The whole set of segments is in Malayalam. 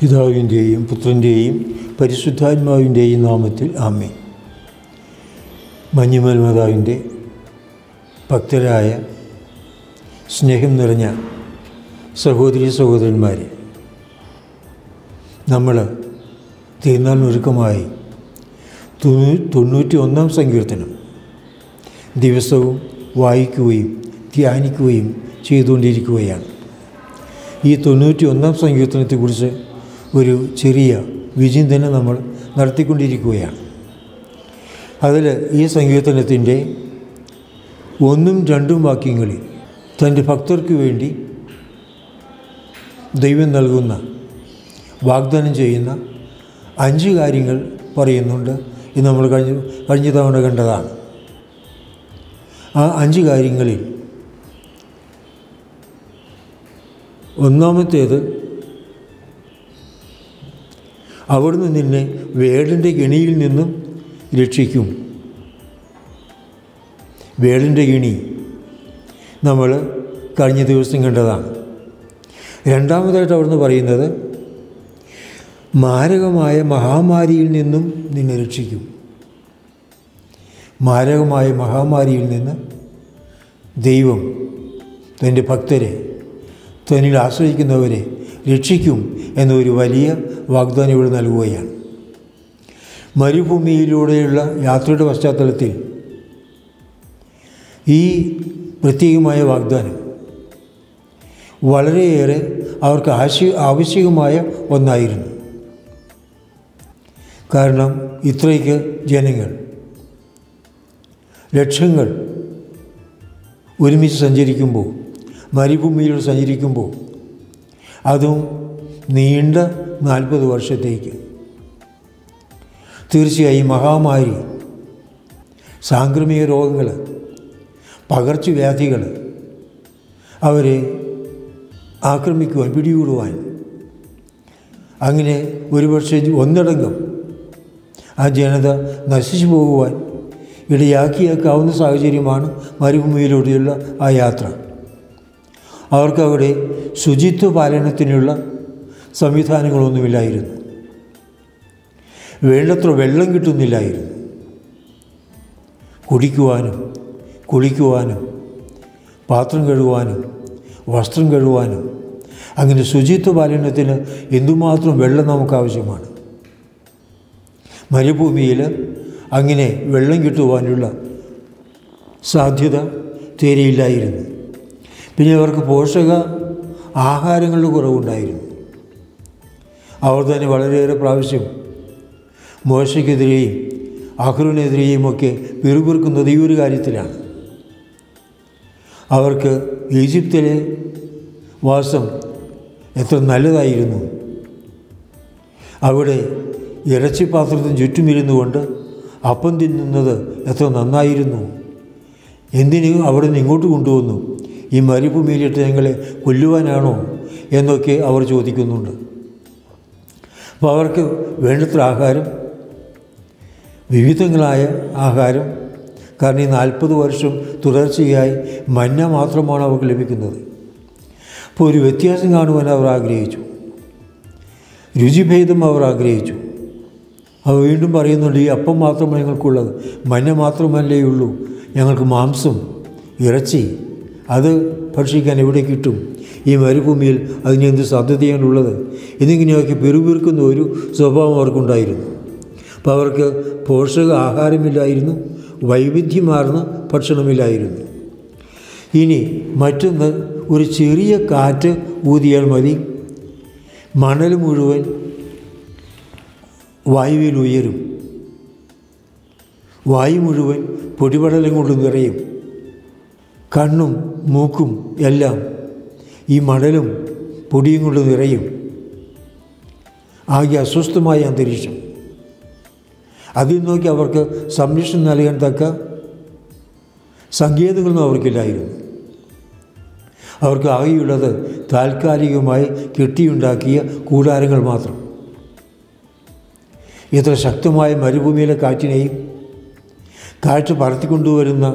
പിതാവിൻ്റെയും പുത്രൻ്റെയും പരിശുദ്ധാത്മാവിൻ്റെയും നാമത്തിൽ ആമേ മഞ്ഞുമൽ മാതാവിൻ്റെ ഭക്തരായ സ്നേഹം നിറഞ്ഞ സഹോദരി സഹോദരന്മാരെ നമ്മൾ തിരുനാളിനൊരുക്കമായി തൊണ്ണൂ തൊണ്ണൂറ്റി ഒന്നാം സങ്കീർത്തനം ദിവസവും വായിക്കുകയും ധ്യാനിക്കുകയും ചെയ്തുകൊണ്ടിരിക്കുകയാണ് ഈ തൊണ്ണൂറ്റി ഒന്നാം സങ്കീർത്തനത്തെക്കുറിച്ച് ഒരു ചെറിയ വിചിന്തനം നമ്മൾ നടത്തിക്കൊണ്ടിരിക്കുകയാണ് അതിൽ ഈ സങ്കീർത്തനത്തിൻ്റെ ഒന്നും രണ്ടും വാക്യങ്ങളിൽ തൻ്റെ ഭക്തർക്ക് വേണ്ടി ദൈവം നൽകുന്ന വാഗ്ദാനം ചെയ്യുന്ന അഞ്ച് കാര്യങ്ങൾ പറയുന്നുണ്ട് ഇത് നമ്മൾ കഴിഞ്ഞ കഴിഞ്ഞ തവണ കണ്ടതാണ് ആ അഞ്ച് കാര്യങ്ങളിൽ ഒന്നാമത്തേത് അവിടുന്ന് നിന്നെ വേടിൻ്റെ കെണിയിൽ നിന്നും രക്ഷിക്കും വേടിൻ്റെ കെണി നമ്മൾ കഴിഞ്ഞ ദിവസം കണ്ടതാണ് രണ്ടാമതായിട്ട് അവിടുന്ന് പറയുന്നത് മാരകമായ മഹാമാരിയിൽ നിന്നും നിന്നെ രക്ഷിക്കും മാരകമായ മഹാമാരിയിൽ നിന്ന് ദൈവം തൻ്റെ ഭക്തരെ തന്നിൽ ആശ്രയിക്കുന്നവരെ രക്ഷിക്കും എന്നൊരു വലിയ വാഗ്ദാനം ഇവിടെ നൽകുകയാണ് മരുഭൂമിയിലൂടെയുള്ള യാത്രയുടെ പശ്ചാത്തലത്തിൽ ഈ പ്രത്യേകമായ വാഗ്ദാനം വളരെയേറെ അവർക്ക് ആശയ ആവശ്യകമായ ഒന്നായിരുന്നു കാരണം ഇത്രയ്ക്ക് ജനങ്ങൾ ലക്ഷങ്ങൾ ഒരുമിച്ച് സഞ്ചരിക്കുമ്പോൾ മരുഭൂമിയിലൂടെ സഞ്ചരിക്കുമ്പോൾ അതും നീണ്ട നാൽപ്പത് വർഷത്തേക്ക് തീർച്ചയായും മഹാമാരി സാംക്രമിക രോഗങ്ങൾ പകർച്ചവ്യാധികൾ അവരെ ആക്രമിക്കുവാൻ പിടികൂടുവാൻ അങ്ങനെ ഒരുപക്ഷെ ഒന്നടങ്കം ആ ജനത നശിച്ചു പോകുവാൻ ഇടയാക്കിയേക്കാവുന്ന സാഹചര്യമാണ് മരുഭൂമിയിലൂടെയുള്ള ആ യാത്ര അവർക്കവിടെ ശുചിത്വ പാലനത്തിനുള്ള സംവിധാനങ്ങളൊന്നുമില്ലായിരുന്നു വേണ്ടത്ര വെള്ളം കിട്ടുന്നില്ലായിരുന്നു കുടിക്കുവാനും കുളിക്കുവാനും പാത്രം കഴുകുവാനും വസ്ത്രം കഴുകുവാനും അങ്ങനെ ശുചിത്വ പാലനത്തിന് എന്തുമാത്രം വെള്ളം നമുക്ക് ആവശ്യമാണ് മരുഭൂമിയിൽ അങ്ങനെ വെള്ളം കിട്ടുവാനുള്ള സാധ്യത തീരെയില്ലായിരുന്നു പിന്നെ അവർക്ക് പോഷക ആഹാരങ്ങളുടെ കുറവുണ്ടായിരുന്നു അവർ തന്നെ വളരെയേറെ പ്രാവശ്യം മോശയ്ക്കെതിരെയും അഹ്റുവിനെതിരെയും ഒക്കെ പിറുപിറുക്കുന്നത് ഈ ഒരു കാര്യത്തിലാണ് അവർക്ക് ഈജിപ്തിലെ വാസം എത്ര നല്ലതായിരുന്നു അവിടെ ഇറച്ചിപ്പാത്രത്തിന് ചുറ്റുമിരുന്നു കൊണ്ട് അപ്പം തിന്നുന്നത് എത്ര നന്നായിരുന്നു എന്തിനു അവിടെ നിന്ന് ഇങ്ങോട്ട് കൊണ്ടുവന്നു ഈ മരുഭൂമിയിലിട്ട് ഞങ്ങളെ കൊല്ലുവാനാണോ എന്നൊക്കെ അവർ ചോദിക്കുന്നുണ്ട് അപ്പോൾ അവർക്ക് വേണ്ടത്ര ആഹാരം വിവിധങ്ങളായ ആഹാരം കാരണം ഈ നാൽപ്പത് വർഷം തുടർച്ചയായി മഞ്ഞ മാത്രമാണ് അവർക്ക് ലഭിക്കുന്നത് അപ്പോൾ ഒരു വ്യത്യാസം കാണുവാൻ അവർ ആഗ്രഹിച്ചു രുചിഭേദം അവർ ആഗ്രഹിച്ചു അവർ വീണ്ടും പറയുന്നുണ്ട് ഈ അപ്പം മാത്രമാണ് ഞങ്ങൾക്കുള്ളത് മഞ്ഞ മാത്രമല്ലേ ഉള്ളൂ ഞങ്ങൾക്ക് മാംസം ഇറച്ചി അത് ഭക്ഷിക്കാൻ എവിടെ കിട്ടും ഈ മരുഭൂമിയിൽ അതിന് എന്ത് സാധ്യതയാണുള്ളത് എന്നിങ്ങനെയൊക്കെ പിറുപിറുക്കുന്ന ഒരു സ്വഭാവം അവർക്കുണ്ടായിരുന്നു അപ്പോൾ അവർക്ക് പോഷക ആഹാരമില്ലായിരുന്നു വൈവിധ്യമാർന്ന ഭക്ഷണമില്ലായിരുന്നു ഇനി മറ്റൊന്ന് ഒരു ചെറിയ കാറ്റ് ഊതിയാൽ മതി മണൽ മുഴുവൻ വായുവിൽ ഉയരും വായു മുഴുവൻ പൊടിപടലം കൊണ്ട് നിറയും കണ്ണും മൂക്കും എല്ലാം ഈ മണലും പൊടിയും കൊണ്ട് നിറയും ആകെ അസ്വസ്ഥമായ അന്തരീക്ഷം അതിൽ നോക്കി അവർക്ക് സംരക്ഷണം നൽകാൻ തക്ക സങ്കേതങ്ങളൊന്നും അവർക്കില്ലായിരുന്നു അവർക്ക് ആകെയുള്ളത് താൽക്കാലികമായി കെട്ടിയുണ്ടാക്കിയ കൂടാരങ്ങൾ മാത്രം ഇത്ര ശക്തമായ മരുഭൂമിയിലെ കാറ്റിനെയും കാറ്റ് പറത്തിക്കൊണ്ടുവരുന്ന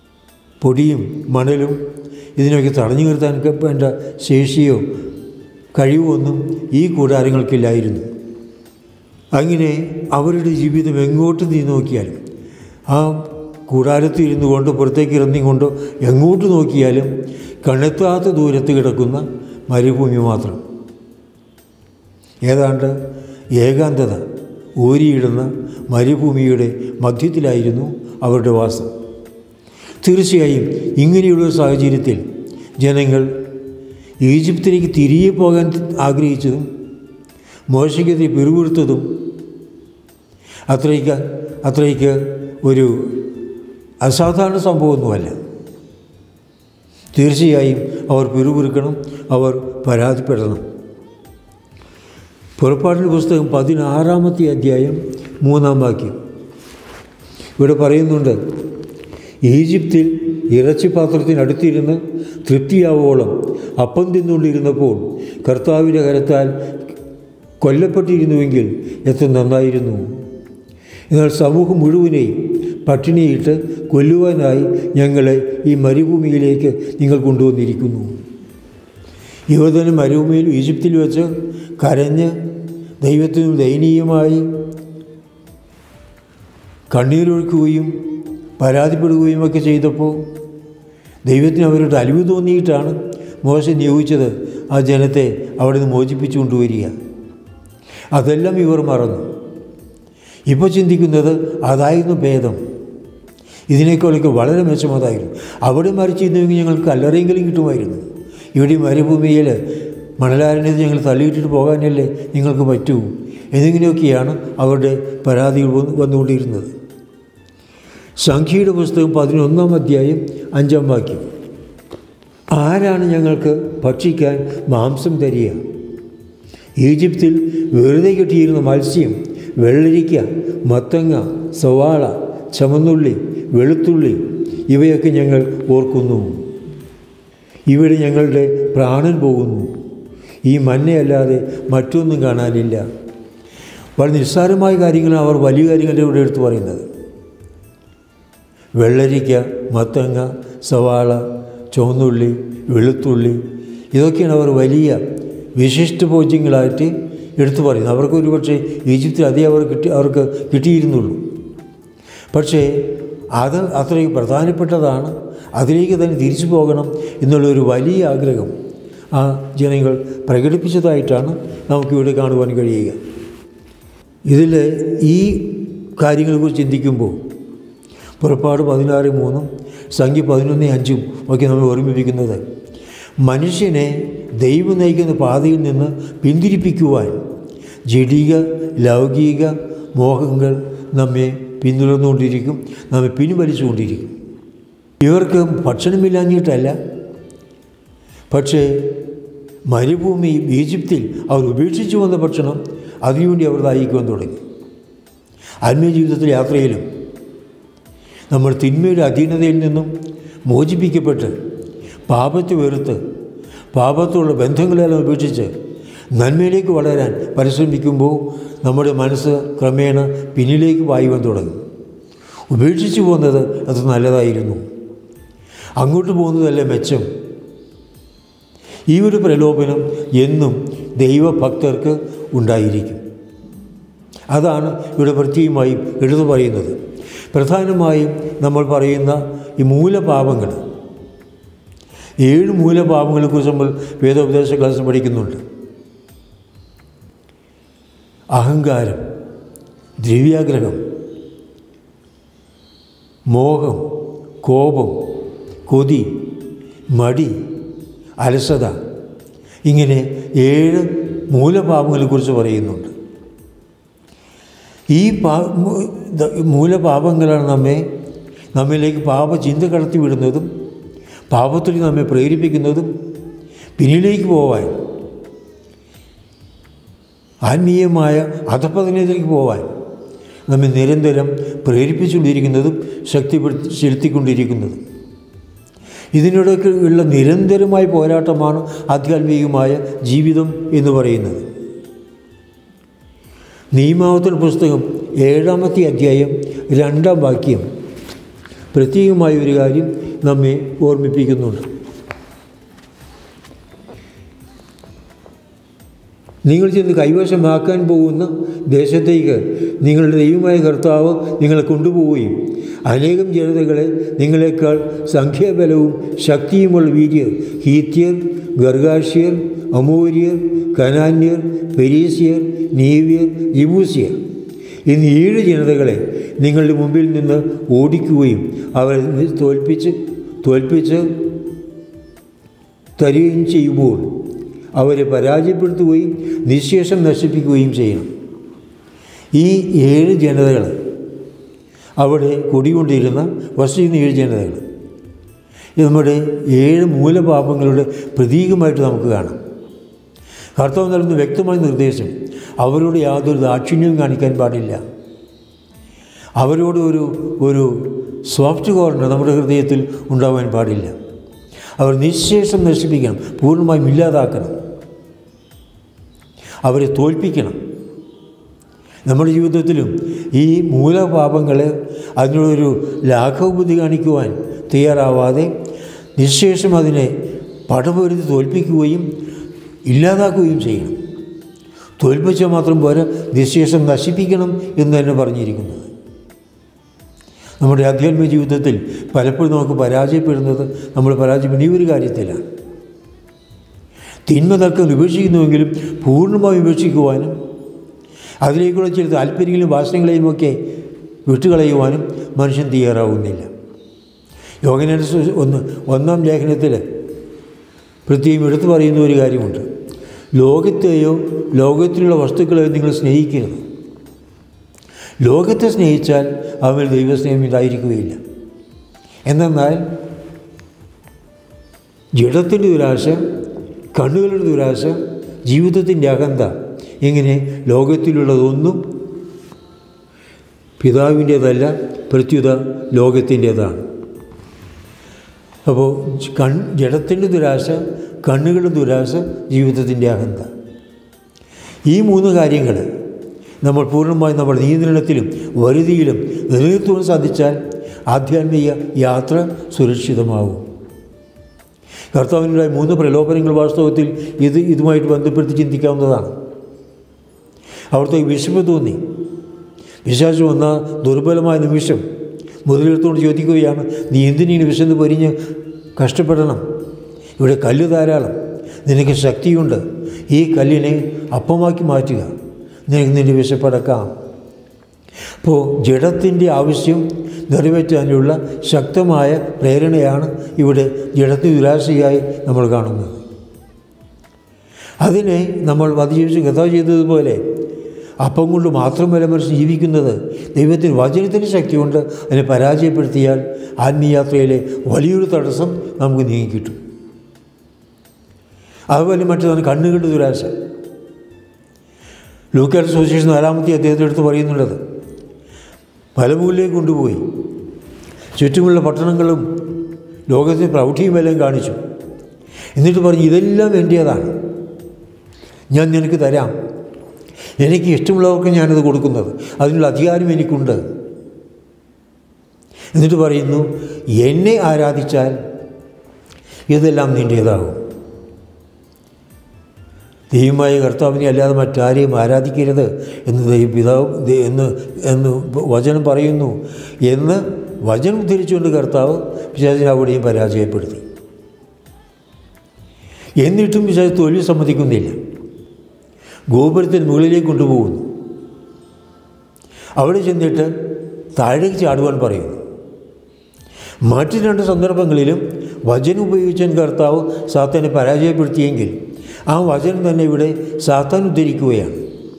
പൊടിയും മണലും ഇതിനൊക്കെ തടഞ്ഞു നിർത്താൻ വേണ്ട ശേഷിയോ കഴിവൊന്നും ഈ കൂടാരങ്ങൾക്കില്ലായിരുന്നു അങ്ങനെ അവരുടെ ജീവിതം എങ്ങോട്ട് നീ നോക്കിയാലും ആ കൂടാരത്തിൽ ഇരുന്നു കൊണ്ട് പുറത്തേക്ക് ഇറങ്ങിക്കൊണ്ടോ എങ്ങോട്ട് നോക്കിയാലും കണ്ണെത്താത്ത ദൂരത്ത് കിടക്കുന്ന മരുഭൂമി മാത്രം ഏതാണ്ട് ഏകാന്തത ഊരിയിടുന്ന മരുഭൂമിയുടെ മധ്യത്തിലായിരുന്നു അവരുടെ വാസം തീർച്ചയായും ഇങ്ങനെയുള്ള സാഹചര്യത്തിൽ ജനങ്ങൾ ഈജിപ്തിലേക്ക് തിരികെ പോകാൻ ആഗ്രഹിച്ചതും മോശയ്ക്കെതിരെ പിറുപിറുത്തതും അത്രയ്ക്ക് അത്രയ്ക്ക് ഒരു അസാധാരണ സംഭവമൊന്നുമല്ല തീർച്ചയായും അവർ പിറുപിറുക്കണം അവർ പരാതിപ്പെടണം പുറപ്പാടിൻ്റെ പുസ്തകം പതിനാറാമത്തെ അധ്യായം മൂന്നാം വാക്യം ഇവിടെ പറയുന്നുണ്ട് ഈജിപ്തിൽ ഇറച്ചിപാത്രത്തിനടുത്തിരുന്ന് തൃപ്തിയാവോളം അപ്പം തിന്നുകൊണ്ടിരുന്നപ്പോൾ കർത്താവിൻ്റെ കരത്താൽ കൊല്ലപ്പെട്ടിരുന്നുവെങ്കിൽ എത്ര നന്നായിരുന്നു എന്നാൽ സമൂഹം മുഴുവനെയും പട്ടിണിയിട്ട് കൊല്ലുവാനായി ഞങ്ങളെ ഈ മരുഭൂമിയിലേക്ക് നിങ്ങൾ കൊണ്ടുവന്നിരിക്കുന്നു യുവതന് മരുഭൂമിയിൽ ഈജിപ്തിൽ വെച്ച് കരഞ്ഞ് ദൈവത്തിന് ദയനീയമായി കണ്ണീരൊഴുക്കുകയും പരാതിപ്പെടുകയും ഒക്കെ ചെയ്തപ്പോൾ ദൈവത്തിന് അവരുടെ അലിവ് തോന്നിയിട്ടാണ് മോശ നിയോഗിച്ചത് ആ ജനത്തെ അവിടെ നിന്ന് മോചിപ്പിച്ചു കൊണ്ടുവരിക അതെല്ലാം ഇവർ മറന്നു ഇപ്പോൾ ചിന്തിക്കുന്നത് അതായിരുന്നു ഭേദം ഇതിനേക്കാളൊക്കെ വളരെ മെച്ചമതായിരുന്നു അവിടെ മരിച്ചിരുന്നെങ്കിൽ ഞങ്ങൾക്ക് കല്ലറയെങ്കിലും കിട്ടുമായിരുന്നു ഇവിടെ മരുഭൂമിയിൽ മണലാരണ്യത്ത് ഞങ്ങൾ തള്ളിയിട്ടിട്ട് പോകാനല്ലേ നിങ്ങൾക്ക് പറ്റൂ എന്നിങ്ങനെയൊക്കെയാണ് അവരുടെ പരാതികൾ വന്ന് വന്നുകൊണ്ടിരുന്നത് സംഖ്യയുടെ പുസ്തകം പതിനൊന്നാം അധ്യായം അഞ്ചാം വാക്യം ആരാണ് ഞങ്ങൾക്ക് ഭക്ഷിക്കാൻ മാംസം തരിക ഈജിപ്തിൽ വെറുതെ കിട്ടിയിരുന്ന മത്സ്യം വെള്ളരിക്ക മത്തങ്ങ സവാള ചമന്നുള്ളി വെളുത്തുള്ളി ഇവയൊക്കെ ഞങ്ങൾ ഓർക്കുന്നു ഇവിടെ ഞങ്ങളുടെ പ്രാണൻ പോകുന്നു ഈ മഞ്ഞയല്ലാതെ മറ്റൊന്നും കാണാനില്ല വളരെ നിസ്സാരമായ കാര്യങ്ങളാണ് അവർ വലിയ കാര്യങ്ങളുടെ ഇവിടെ എടുത്തു പറയുന്നത് വെള്ളരിക്ക മത്തങ്ങ സവാള ചുവന്നുള്ളി വെളുത്തുള്ളി ഇതൊക്കെയാണ് അവർ വലിയ വിശിഷ്ട ഭോജ്യങ്ങളായിട്ട് എടുത്തു പറയുന്നത് അവർക്ക് ഒരു പക്ഷേ ഈജിപ്തിൽ അതേ അവർ കിട്ടി അവർക്ക് കിട്ടിയിരുന്നുള്ളൂ പക്ഷേ അത് അത്രയും പ്രധാനപ്പെട്ടതാണ് അതിലേക്ക് തന്നെ തിരിച്ചു പോകണം എന്നുള്ളൊരു വലിയ ആഗ്രഹം ആ ജനങ്ങൾ പ്രകടിപ്പിച്ചതായിട്ടാണ് നമുക്കിവിടെ കാണുവാൻ കഴിയുക ഇതിൽ ഈ കാര്യങ്ങളെക്കുറിച്ച് ചിന്തിക്കുമ്പോൾ പുറപ്പാട് പതിനാറ് മൂന്നും സംഖ്യ പതിനൊന്ന് അഞ്ചും ഒക്കെ നമ്മൾ ഓർമ്മിപ്പിക്കുന്നത് മനുഷ്യനെ ദൈവം നയിക്കുന്ന പാതയിൽ നിന്ന് പിന്തിരിപ്പിക്കുവാൻ ജഡിക ലൗകിക മോഹങ്ങൾ നമ്മെ പിന്തുടർന്നുകൊണ്ടിരിക്കും നമ്മെ പിൻവലിച്ചുകൊണ്ടിരിക്കും ഇവർക്ക് ഭക്ഷണമില്ലാഞ്ഞിട്ടല്ല പക്ഷേ മരുഭൂമി ഈജിപ്തിൽ അവർ ഉപേക്ഷിച്ചു വന്ന ഭക്ഷണം അതിനുവേണ്ടി അവർ ദാഹിക്കുവാൻ തുടങ്ങി ആത്മീയ ജീവിതത്തിലെ യാത്രയിലും നമ്മൾ തിന്മയുടെ അധീനതയിൽ നിന്നും മോചിപ്പിക്കപ്പെട്ട് പാപത്തെ വെറുത്ത് പാപത്തോടുള്ള ബന്ധങ്ങളെല്ലാം ഉപേക്ഷിച്ച് നന്മയിലേക്ക് വളരാൻ പരിശ്രമിക്കുമ്പോൾ നമ്മുടെ മനസ്സ് ക്രമേണ പിന്നിലേക്ക് പായുവാൻ തുടങ്ങും ഉപേക്ഷിച്ചു പോകുന്നത് അത് നല്ലതായിരുന്നു അങ്ങോട്ട് പോകുന്നതല്ല മെച്ചം ഈ ഒരു പ്രലോഭനം എന്നും ദൈവഭക്തർക്ക് ഉണ്ടായിരിക്കും അതാണ് ഇവിടെ പ്രത്യേകമായും എടുത്തു പറയുന്നത് പ്രധാനമായും നമ്മൾ പറയുന്ന ഈ മൂലപാപങ്ങൾ ഏഴ് മൂലപാപങ്ങളെക്കുറിച്ച് നമ്മൾ വേദോപദേശ ക്ലാസ് പഠിക്കുന്നുണ്ട് അഹങ്കാരം ദ്രവ്യാഗ്രഹം മോഹം കോപം കൊതി മടി അലസത ഇങ്ങനെ ഏഴ് മൂലപാപങ്ങളെക്കുറിച്ച് പറയുന്നുണ്ട് ഈ പാ മൂ- ദ- മൂലപാപങ്ങളാണ് നമ്മെ നമ്മിലേക്ക് പാപചിന്ത കടത്തി വിടുന്നതും പാപത്തിൽ നമ്മെ പ്രേരിപ്പിക്കുന്നതും പിന്നിലേക്ക് പോവാൻ ആത്മീയമായ അധപതനത്തിലേക്ക് പോവാൻ നമ്മെ നിരന്തരം പ്രേരിപ്പിച്ചുകൊണ്ടിരിക്കുന്നതും ശക്തിപ്പെടുത്തി ചെലുത്തിക്കൊണ്ടിരിക്കുന്നതും ഇതിനിടയ്ക്ക് ഉള്ള നിരന്തരമായ പോരാട്ടമാണ് ആധ്യാത്മികമായ ജീവിതം എന്ന് പറയുന്നത് നിയമാവത്തൻ പുസ്തകം ഏഴാമത്തെ അധ്യായം രണ്ടാം വാക്യം പ്രത്യേകമായ ഒരു കാര്യം നമ്മെ ഓർമ്മിപ്പിക്കുന്നുണ്ട് നിങ്ങൾ ചെന്ന് കൈവശമാക്കാൻ പോകുന്ന ദേശത്തേക്ക് നിങ്ങളുടെ ദൈവമായ കർത്താവ് നിങ്ങളെ കൊണ്ടുപോവുകയും അനേകം ജനതകളെ നിങ്ങളെക്കാൾ സംഖ്യാബലവും ശക്തിയുമുള്ള വീര്യർ ഹീത്യർ ഗർഗാഷ്യർ അമോര്യർ കനാന്യർ പെരീസിയർ നീവ്യർ ജിബൂസിയർ എന്നീ ഏഴ് ജനതകളെ നിങ്ങളുടെ മുമ്പിൽ നിന്ന് ഓടിക്കുകയും അവരെ തോൽപ്പിച്ച് തോൽപ്പിച്ച് തരികയും ചെയ്യുമ്പോൾ അവരെ പരാജയപ്പെടുത്തുകയും നിശേഷം നശിപ്പിക്കുകയും ചെയ്യണം ഈ ഏഴ് ജനതകൾ അവിടെ കുടികൊണ്ടിരുന്ന വസിക്കുന്ന ഏഴ് ജനതകൾ ഇത് നമ്മുടെ ഏഴ് മൂലപാപങ്ങളുടെ പ്രതീകമായിട്ട് നമുക്ക് കാണാം കർത്താവ് നൽകുന്ന വ്യക്തമായ നിർദ്ദേശം അവരോട് യാതൊരു ദാക്ഷിണ്യവും കാണിക്കാൻ പാടില്ല അവരോട് ഒരു ഒരു സോഫ്റ്റ് കോർണർ നമ്മുടെ ഹൃദയത്തിൽ ഉണ്ടാവാൻ പാടില്ല അവർ നിശേഷം നശിപ്പിക്കണം പൂർണ്ണമായും ഇല്ലാതാക്കണം അവരെ തോൽപ്പിക്കണം നമ്മുടെ ജീവിതത്തിലും ഈ മൂലപാപങ്ങളെ അതിനോടൊരു ലാഘവബുദ്ധി കാണിക്കുവാൻ തയ്യാറാവാതെ നിശേഷം അതിനെ പടപൊരുതി തോൽപ്പിക്കുകയും ഇല്ലാതാക്കുകയും ചെയ്യണം തോൽപ്പിച്ചാൽ മാത്രം പോരാ നിശേഷം നശിപ്പിക്കണം എന്ന് തന്നെ പറഞ്ഞിരിക്കുന്നത് നമ്മുടെ ആധ്യാത്മിക ജീവിതത്തിൽ പലപ്പോഴും നമുക്ക് പരാജയപ്പെടുന്നത് നമ്മൾ പരാജയപ്പെടുന്ന ഈ ഒരു കാര്യത്തിലാണ് തിന്മ തർക്കം ഉപേക്ഷിക്കുന്നുവെങ്കിലും പൂർണ്ണമായും ഉപേക്ഷിക്കുവാനും അതിലേക്കുള്ള ചില താല്പര്യങ്ങളും വാസനകളെയും ഒക്കെ വിട്ടുകളയുവാനും മനുഷ്യൻ തയ്യാറാവുന്നില്ല യോഗന ഒന്ന് ഒന്നാം ലേഖനത്തിൽ പ്രത്യേകം എടുത്തു പറയുന്ന ഒരു കാര്യമുണ്ട് ലോകത്തെയോ ലോകത്തിലുള്ള വസ്തുക്കളെയോ നിങ്ങൾ സ്നേഹിക്കരുത് ലോകത്തെ സ്നേഹിച്ചാൽ അവൻ ദൈവസ്നേഹം ഇതായിരിക്കുകയില്ല എന്നാൽ ജഡത്തിൻ്റെ ദുരാശ കണ്ണുകളുടെ ദുരാശ ജീവിതത്തിൻ്റെ അകന്ത ഇങ്ങനെ ലോകത്തിലുള്ളതൊന്നും പിതാവിൻ്റേതല്ല പ്രത്യുത ലോകത്തിൻ്റേതാണ് അപ്പോൾ കൺ ജഡത്തിൻ്റെ ദുരാശ കണ്ണുകളുടെ ദുരാശ ജീവിതത്തിൻ്റെ അഹന്ത ഈ മൂന്ന് കാര്യങ്ങൾ നമ്മൾ പൂർണ്ണമായും നമ്മുടെ നിയന്ത്രണത്തിലും വരുതിയിലും നിലനിർത്തുവാൻ സാധിച്ചാൽ ആധ്യാത്മിക യാത്ര സുരക്ഷിതമാവും കർത്താവിനുണ്ടായ മൂന്ന് പ്രലോഭനങ്ങൾ വാസ്തവത്തിൽ ഇത് ഇതുമായിട്ട് ബന്ധപ്പെടുത്തി ചിന്തിക്കാവുന്നതാണ് അവിടുത്തെ വിഷമം തോന്നി വിശ്വാസം വന്ന ദുർബലമായ നിമിഷം മുതലെടുത്തുകൊണ്ട് ചോദിക്കുകയാണ് നീ എന്തിനീ വിശന്ന് പൊരിഞ്ഞ് കഷ്ടപ്പെടണം ഇവിടെ കല്ല് ധാരാളം നിനക്ക് ശക്തിയുണ്ട് ഈ കല്ലിനെ അപ്പമാക്കി മാറ്റുക നിനക്ക് നിൻ്റെ വിശപ്പടക്കാം അപ്പോൾ ജഡത്തിൻ്റെ ആവശ്യം നിറവേറ്റാനുള്ള ശക്തമായ പ്രേരണയാണ് ഇവിടെ ജഡത്തിന് ദുരാശയായി നമ്മൾ കാണുന്നത് അതിനെ നമ്മൾ അതിജീവിച്ച് കഥ ചെയ്തതുപോലെ അപ്പം കൊണ്ട് മാത്രമല്ല മനുഷ്യൻ ജീവിക്കുന്നത് ദൈവത്തിന് വചനത്തിന് ശക്തിയുണ്ട് അതിനെ പരാജയപ്പെടുത്തിയാൽ ആത്മീയാത്രയിലെ വലിയൊരു തടസ്സം നമുക്ക് നീങ്ങിക്കിട്ടും അതുപോലെ മറ്റേതാണ് കണ്ണുകളുടെ ദുരാശ ലൂക്കാർ സുവിശേഷം നാലാമത്തെ അദ്ദേഹത്തെ എടുത്ത് പറയുന്നുള്ളത് മലമുകളിലേക്ക് കൊണ്ടുപോയി ചുറ്റുമുള്ള പട്ടണങ്ങളും ലോകത്തെ പ്രൗഢിയുമെല്ലാം കാണിച്ചു എന്നിട്ട് പറഞ്ഞു ഇതെല്ലാം എൻ്റേതാണ് ഞാൻ നിനക്ക് തരാം എനിക്ക് ഇഷ്ടമുള്ളവർക്ക് ഞാനത് കൊടുക്കുന്നത് അതിനുള്ള അധികാരം എനിക്കുണ്ട് എന്നിട്ട് പറയുന്നു എന്നെ ആരാധിച്ചാൽ ഇതെല്ലാം നിൻ്റേതാകും ദൈവമായ കർത്താവിനെ അല്ലാതെ മറ്റാരെയും ആരാധിക്കരുത് എന്ന് ദൈവ പിതാവ് ദൈ- എന്ന് എന്ന് വചനം പറയുന്നു എന്ന് വചനം ഉദ്ധരിച്ചുകൊണ്ട് കർത്താവ് പിശാചിനെ അവിടെയും പരാജയപ്പെടുത്തി എന്നിട്ടും പിശാച് തോൽവി സമ്മതിക്കുന്നില്ല ഗോപുരത്തിന് മുകളിലേക്ക് കൊണ്ടുപോകുന്നു അവിടെ ചെന്നിട്ട് താഴേക്ക് ചാടുവാൻ പറയുന്നു മറ്റു രണ്ട് സന്ദർഭങ്ങളിലും വചനം ഉപയോഗിച്ചാൻ കർത്താവ് സാത്താനെ പരാജയപ്പെടുത്തിയെങ്കിൽ ആ വചനം തന്നെ ഇവിടെ സാത്താൻ ഉദ്ധരിക്കുകയാണ്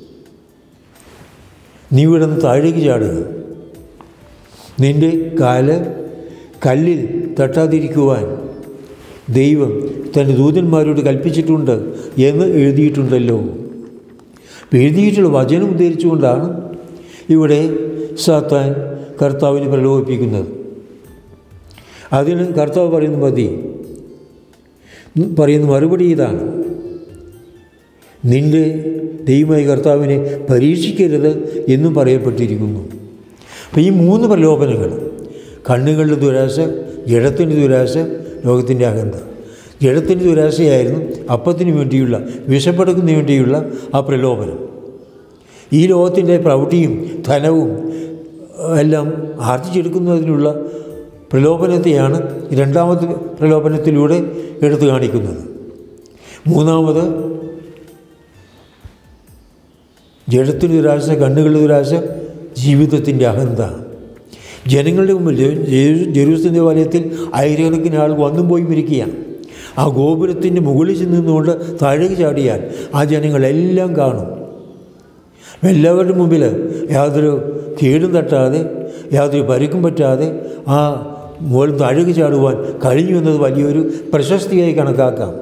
നീ ഇവിടെ നിന്ന് താഴേക്ക് ചാടുക നിൻ്റെ കാല് കല്ലിൽ തട്ടാതിരിക്കുവാൻ ദൈവം തൻ്റെ ദൂതന്മാരോട് കൽപ്പിച്ചിട്ടുണ്ട് എന്ന് എഴുതിയിട്ടുണ്ടല്ലോ അപ്പോൾ എഴുതിയിട്ടുള്ള വചനം ഉദ്ധരിച്ചുകൊണ്ടാണ് ഇവിടെ സാത്താൻ കർത്താവിനെ പ്രലോഭിപ്പിക്കുന്നത് അതിന് കർത്താവ് പറയുന്ന മതി പറയുന്ന മറുപടി ഇതാണ് നിൻ്റെ ദൈവമായ കർത്താവിനെ പരീക്ഷിക്കരുത് എന്നും പറയപ്പെട്ടിരിക്കുന്നു അപ്പോൾ ഈ മൂന്ന് പ്രലോഭനങ്ങൾ കണ്ണുകളുടെ ദുരാശ ജഡത്തിൻ്റെ ദുരാശ ലോകത്തിൻ്റെ അകന്ത ജഡത്തിന് ദുരാശയായിരുന്നു അപ്പത്തിന് വേണ്ടിയുള്ള വിഷപ്പെടുക്കുന്നതിന് വേണ്ടിയുള്ള ആ പ്രലോഭനം ഈ ലോകത്തിൻ്റെ പ്രൗഢിയും ധനവും എല്ലാം ആർജിച്ചെടുക്കുന്നതിനുള്ള പ്രലോഭനത്തെയാണ് രണ്ടാമത്തെ പ്രലോഭനത്തിലൂടെ എടുത്തു കാണിക്കുന്നത് മൂന്നാമത് ജഡത്തിന് ദുരാശ കണ്ണുകളുടെ ദുരാശ ജീവിതത്തിൻ്റെ അഹന്ത ജനങ്ങളുടെ മുമ്പിൽ ജെ- ജെറൂസലേം ദേവാലയത്തിൽ ആയിരക്കണക്കിന് ആൾ വന്നും പോയി ഇരിക്കുകയാണ് ആ ഗോപുരത്തിൻ്റെ മുകളിൽ ചെന്ന് നിന്നുകൊണ്ട് താഴേക്ക് ചാടിയാൽ ആ ജനങ്ങളെല്ലാം കാണും എല്ലാവരുടെ മുമ്പിൽ യാതൊരു കേടും തട്ടാതെ യാതൊരു പരുക്കും പറ്റാതെ ആ മുകളിൽ താഴേക്ക് ചാടുവാൻ കഴിഞ്ഞു എന്നത് വലിയൊരു പ്രശസ്തിയായി കണക്കാക്കാം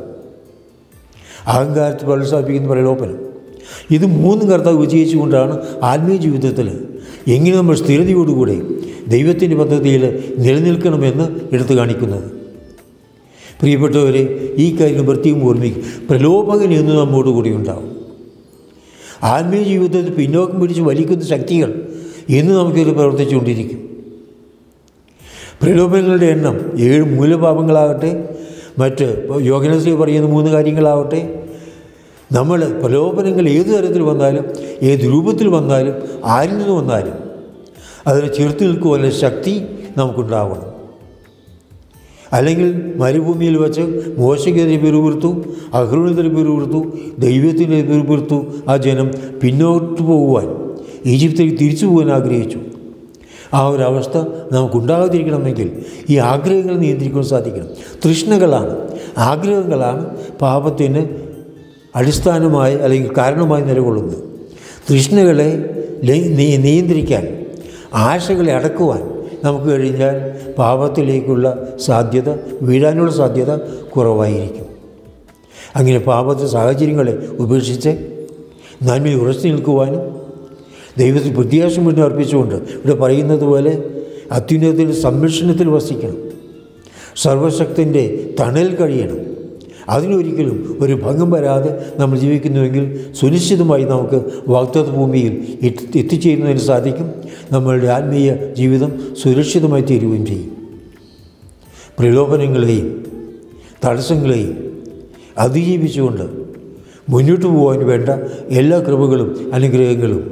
അഹങ്കാരത്തെ പ്രോത്സാഹിപ്പിക്കുന്ന പ്രലോഭനം ഇത് മൂന്നും കർത്താവ് വിജയിച്ചുകൊണ്ടാണ് ആത്മീയ ജീവിതത്തിൽ എങ്ങനെ നമ്മൾ സ്ഥിരതയോടുകൂടി ദൈവത്തിൻ്റെ പദ്ധതിയിൽ നിലനിൽക്കണമെന്ന് എടുത്തു കാണിക്കുന്നത് പ്രിയപ്പെട്ടവരെ ഈ കാര്യം പ്രത്യേകം ഓർമ്മിക്കും പ്രലോഭകൻ എന്ന് നമ്മോട് കൂടി ഉണ്ടാവും ആത്മീയ ജീവിതത്തിൽ പിന്നോക്കം പിടിച്ച് വലിക്കുന്ന ശക്തികൾ എന്ന് നമുക്കിത് പ്രവർത്തിച്ചുകൊണ്ടിരിക്കും പ്രലോഭനങ്ങളുടെ എണ്ണം ഏഴ് മൂലപാപങ്ങളാകട്ടെ മറ്റ് യോഗനശ്രീ പറയുന്ന മൂന്ന് കാര്യങ്ങളാവട്ടെ നമ്മൾ പ്രലോഭനങ്ങൾ ഏത് തരത്തിൽ വന്നാലും ഏത് രൂപത്തിൽ വന്നാലും ആരിൽ നിന്ന് വന്നാലും അതിനെ ചെറുത്ത് നിൽക്കുവാനുള്ള ശക്തി നമുക്കുണ്ടാവണം അല്ലെങ്കിൽ മരുഭൂമിയിൽ വെച്ച് മോശയ്ക്കെതിരെ പിറുപിറുത്തു അഹ്റുണെതിരെ പിറുപിറുത്തു ദൈവത്തിനെതിരെ പിറുപിറുത്തു ആ ജനം പിന്നോട്ട് പോകുവാൻ ഈജിപ്തിലേക്ക് തിരിച്ചു പോകാൻ ആഗ്രഹിച്ചു ആ ഒരു അവസ്ഥ നമുക്കുണ്ടാകാതിരിക്കണമെങ്കിൽ ഈ ആഗ്രഹങ്ങൾ നിയന്ത്രിക്കാൻ സാധിക്കണം തൃഷ്ണകളാണ് ആഗ്രഹങ്ങളാണ് പാപത്തിന് അടിസ്ഥാനമായി അല്ലെങ്കിൽ കാരണമായി നിലകൊള്ളുന്നത് തൃഷ്ണകളെ ലെ- നി- നിയന്ത്രിക്കാൻ ആശകളെ അടക്കുവാൻ നമുക്ക് കഴിഞ്ഞാൽ പാപത്തിലേക്കുള്ള സാധ്യത വീഴാനുള്ള സാധ്യത കുറവായിരിക്കും അങ്ങനെ പാപത്തെ സാഹചര്യങ്ങളെ ഉപേക്ഷിച്ച് നന്മയിൽ ഉറച്ചു നിൽക്കുവാനും ദൈവത്തിൽ പ്രത്യാശം മുന്നേ അർപ്പിച്ചുകൊണ്ട് ഇവിടെ പറയുന്നത് പോലെ അത്യുന്നതത്തിൻ്റെ സംരക്ഷണത്തിൽ വസിക്കണം സർവശക്തിൻ്റെ തണൽ കഴിയണം അതിനൊരിക്കലും ഒരു ഭംഗം വരാതെ നമ്മൾ ജീവിക്കുന്നുവെങ്കിൽ സുനിശ്ചിതമായി നമുക്ക് വാഗ്ദത്ത ഭൂമിയിൽ എത്തി എത്തിച്ചേരുന്നതിന് സാധിക്കും നമ്മളുടെ ആത്മീയ ജീവിതം സുരക്ഷിതമായി തീരുകയും ചെയ്യും പ്രലോഭനങ്ങളെയും തടസ്സങ്ങളെയും അതിജീവിച്ചുകൊണ്ട് മുന്നോട്ട് പോകാൻ വേണ്ട എല്ലാ കൃപകളും അനുഗ്രഹങ്ങളും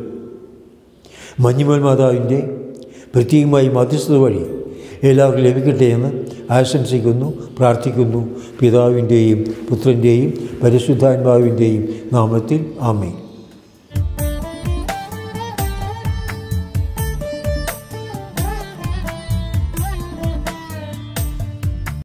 മഞ്ഞുമൽ മാതാവിൻ്റെ പ്രത്യേകമായി മധ്യസ്ഥത വഴി എല്ലാവർക്കും ലഭിക്കട്ടെ എന്ന് ആശംസിക്കുന്നു പ്രാർത്ഥിക്കുന്നു പിതാവിൻ്റെയും പുത്രൻ്റെയും പരിശുദ്ധാത്മാവിൻ്റെയും നാമത്തിൽ ആമേ